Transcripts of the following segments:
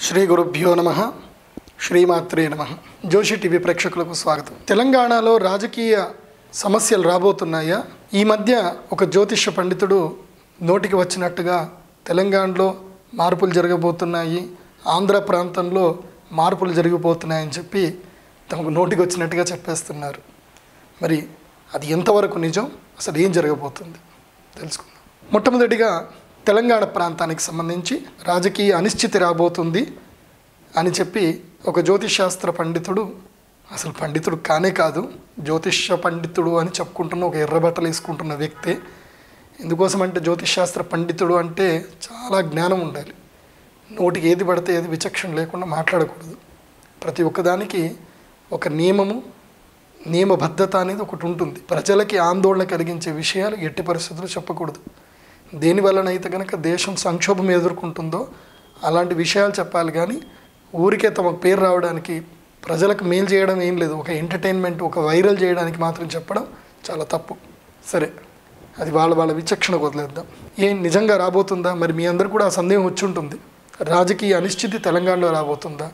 శ్రీ గురుభ్యో నమ శ్రీమాత్రే నమ జోషి టీవీ ప్రేక్షకులకు స్వాగతం తెలంగాణలో రాజకీయ సమస్యలు రాబోతున్నాయా ఈ మధ్య ఒక జ్యోతిష పండితుడు నోటికి వచ్చినట్టుగా తెలంగాణలో మార్పులు జరగబోతున్నాయి ఆంధ్ర ప్రాంతంలో మార్పులు జరిగిపోతున్నాయని చెప్పి తమకు నోటికి వచ్చినట్టుగా చెప్పేస్తున్నారు మరి అది ఎంతవరకు నిజం అసలు ఏం జరగబోతుంది తెలుసుకుందాం మొట్టమొదటిగా తెలంగాణ ప్రాంతానికి సంబంధించి రాజకీయ అనిశ్చితి రాబోతుంది అని చెప్పి ఒక జ్యోతిషశాస్త్ర పండితుడు అసలు పండితుడు కానే కాదు జ్యోతిష పండితుడు అని చెప్పుకుంటున్న ఒక ఎర్రబట్టలు వేసుకుంటున్న వ్యక్తే ఎందుకోసం అంటే జ్యోతిషశాస్త్ర పండితుడు అంటే చాలా జ్ఞానం ఉండాలి నోటికి ఏది పడితే ఏది విచక్షణ లేకుండా మాట్లాడకూడదు ప్రతి ఒక్కదానికి ఒక నియమము నియమబద్ధత అనేది ఒకటి ఉంటుంది ప్రజలకి ఆందోళన కలిగించే విషయాలు ఎట్టి పరిస్థితుల్లో చెప్పకూడదు దేని వలనైతే కనుక దేశం సంక్షోభం ఎదుర్కొంటుందో అలాంటి విషయాలు చెప్పాలి కానీ ఊరికే తమకు పేరు రావడానికి ప్రజలకు మేలు చేయడం ఏం లేదు ఒక ఎంటర్టైన్మెంట్ ఒక వైరల్ చేయడానికి మాత్రం చెప్పడం చాలా తప్పు సరే అది వాళ్ళ వాళ్ళ విచక్షణకు వదిలేద్దాం ఏం నిజంగా రాబోతుందా మరి మీ అందరు కూడా ఆ సందేహం వచ్చి ఉంటుంది రాజకీయ అనిశ్చితి తెలంగాణలో రాబోతుందా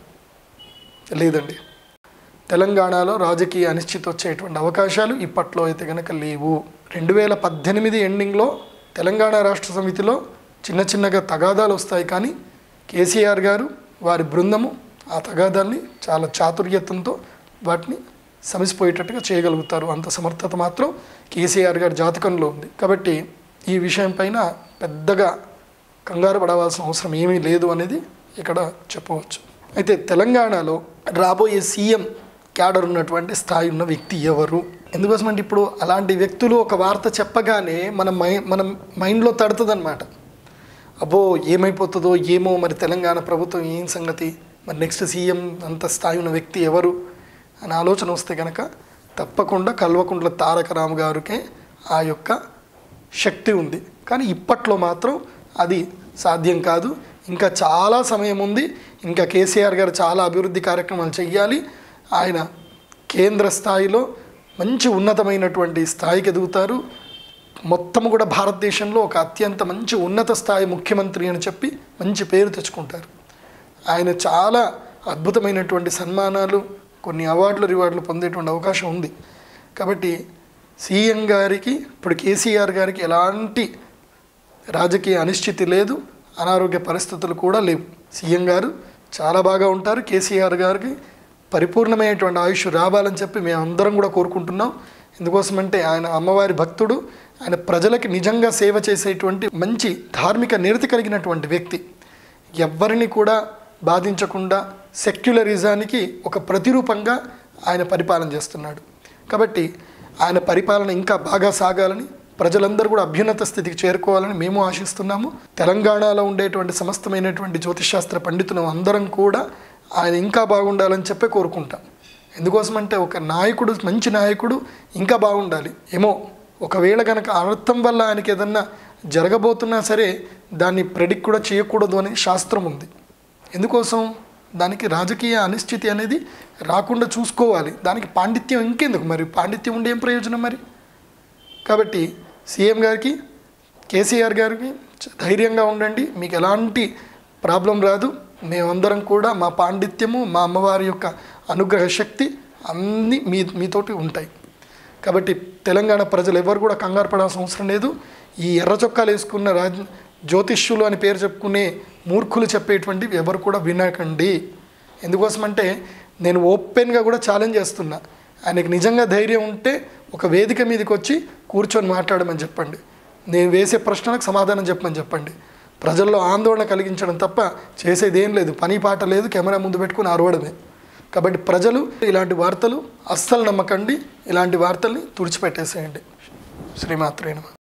లేదండి తెలంగాణలో రాజకీయ అనిశ్చితి వచ్చేటువంటి అవకాశాలు ఇప్పట్లో అయితే కనుక లేవు రెండు వేల పద్దెనిమిది ఎండింగ్లో తెలంగాణ రాష్ట్ర సమితిలో చిన్న చిన్నగా తగాదాలు వస్తాయి కానీ కేసీఆర్ గారు వారి బృందము ఆ తగాదాల్ని చాలా చాతుర్యతంతో వాటిని సమిసిపోయేటట్టుగా చేయగలుగుతారు అంత సమర్థత మాత్రం కేసీఆర్ గారి జాతకంలో ఉంది కాబట్టి ఈ విషయం పైన పెద్దగా కంగారు పడవలసిన అవసరం ఏమీ లేదు అనేది ఇక్కడ చెప్పవచ్చు అయితే తెలంగాణలో రాబోయే సీఎం క్యాడర్ ఉన్నటువంటి స్థాయి ఉన్న వ్యక్తి ఎవరు ఎందుకోసం అంటే ఇప్పుడు అలాంటి వ్యక్తులు ఒక వార్త చెప్పగానే మన మై మన మైండ్లో తడుతుందన్నమాట అబ్బో ఏమైపోతుందో ఏమో మరి తెలంగాణ ప్రభుత్వం ఏం సంగతి మరి నెక్స్ట్ సీఎం అంత స్థాయి ఉన్న వ్యక్తి ఎవరు అని ఆలోచన వస్తే కనుక తప్పకుండా కల్వకుంట్ల తారక రాము గారికే ఆ యొక్క శక్తి ఉంది కానీ ఇప్పట్లో మాత్రం అది సాధ్యం కాదు ఇంకా చాలా సమయం ఉంది ఇంకా కేసీఆర్ గారు చాలా అభివృద్ధి కార్యక్రమాలు చేయాలి ఆయన కేంద్ర స్థాయిలో మంచి ఉన్నతమైనటువంటి స్థాయికి ఎదుగుతారు మొత్తం కూడా భారతదేశంలో ఒక అత్యంత మంచి ఉన్నత స్థాయి ముఖ్యమంత్రి అని చెప్పి మంచి పేరు తెచ్చుకుంటారు ఆయన చాలా అద్భుతమైనటువంటి సన్మానాలు కొన్ని అవార్డులు రివార్డులు పొందేటువంటి అవకాశం ఉంది కాబట్టి సీఎం గారికి ఇప్పుడు కేసీఆర్ గారికి ఎలాంటి రాజకీయ అనిశ్చితి లేదు అనారోగ్య పరిస్థితులు కూడా లేవు సీఎం గారు చాలా బాగా ఉంటారు కేసీఆర్ గారికి పరిపూర్ణమైనటువంటి ఆయుష్ రావాలని చెప్పి మేము అందరం కూడా కోరుకుంటున్నాం ఎందుకోసమంటే ఆయన అమ్మవారి భక్తుడు ఆయన ప్రజలకి నిజంగా సేవ చేసేటువంటి మంచి ధార్మిక నిరతి కలిగినటువంటి వ్యక్తి ఎవ్వరిని కూడా బాధించకుండా సెక్యులరిజానికి ఒక ప్రతిరూపంగా ఆయన పరిపాలన చేస్తున్నాడు కాబట్టి ఆయన పరిపాలన ఇంకా బాగా సాగాలని ప్రజలందరూ కూడా అభ్యున్నత స్థితికి చేరుకోవాలని మేము ఆశిస్తున్నాము తెలంగాణలో ఉండేటువంటి సమస్తమైనటువంటి జ్యోతిషశాస్త్ర పండితులు అందరం కూడా ఆయన ఇంకా బాగుండాలని చెప్పే కోరుకుంటాం ఎందుకోసమంటే ఒక నాయకుడు మంచి నాయకుడు ఇంకా బాగుండాలి ఏమో ఒకవేళ కనుక అర్థం వల్ల ఆయనకి ఏదన్నా జరగబోతున్నా సరే దాన్ని ప్రెడిక్ట్ కూడా చేయకూడదు అనే శాస్త్రం ఉంది ఎందుకోసం దానికి రాజకీయ అనిశ్చితి అనేది రాకుండా చూసుకోవాలి దానికి పాండిత్యం ఇంకెందుకు మరి పాండిత్యం ఉండే ఏం ప్రయోజనం మరి కాబట్టి సీఎం గారికి కేసీఆర్ గారికి ధైర్యంగా ఉండండి మీకు ఎలాంటి ప్రాబ్లం రాదు మేమందరం కూడా మా పాండిత్యము మా అమ్మవారి యొక్క అనుగ్రహ శక్తి అన్నీ మీ మీతోటి ఉంటాయి కాబట్టి తెలంగాణ ప్రజలు ఎవరు కూడా కంగారు పడాల్సిన అవసరం లేదు ఈ ఎర్ర చొక్కాలు వేసుకున్న రాజ్ జ్యోతిష్యులు అని పేరు చెప్పుకునే మూర్ఖులు చెప్పేటువంటివి ఎవరు కూడా వినకండి ఎందుకోసమంటే నేను ఓపెన్గా కూడా ఛాలెంజ్ చేస్తున్నా ఆయనకి నిజంగా ధైర్యం ఉంటే ఒక వేదిక మీదకి వచ్చి కూర్చొని మాట్లాడమని చెప్పండి నేను వేసే ప్రశ్నలకు సమాధానం చెప్పమని చెప్పండి ప్రజల్లో ఆందోళన కలిగించడం తప్ప చేసేది ఏం లేదు పని పాట లేదు కెమెరా ముందు పెట్టుకుని అరవడమే కాబట్టి ప్రజలు ఇలాంటి వార్తలు అస్సలు నమ్మకండి ఇలాంటి వార్తల్ని తుడిచిపెట్టేసేయండి శ్రీమాత్రేణ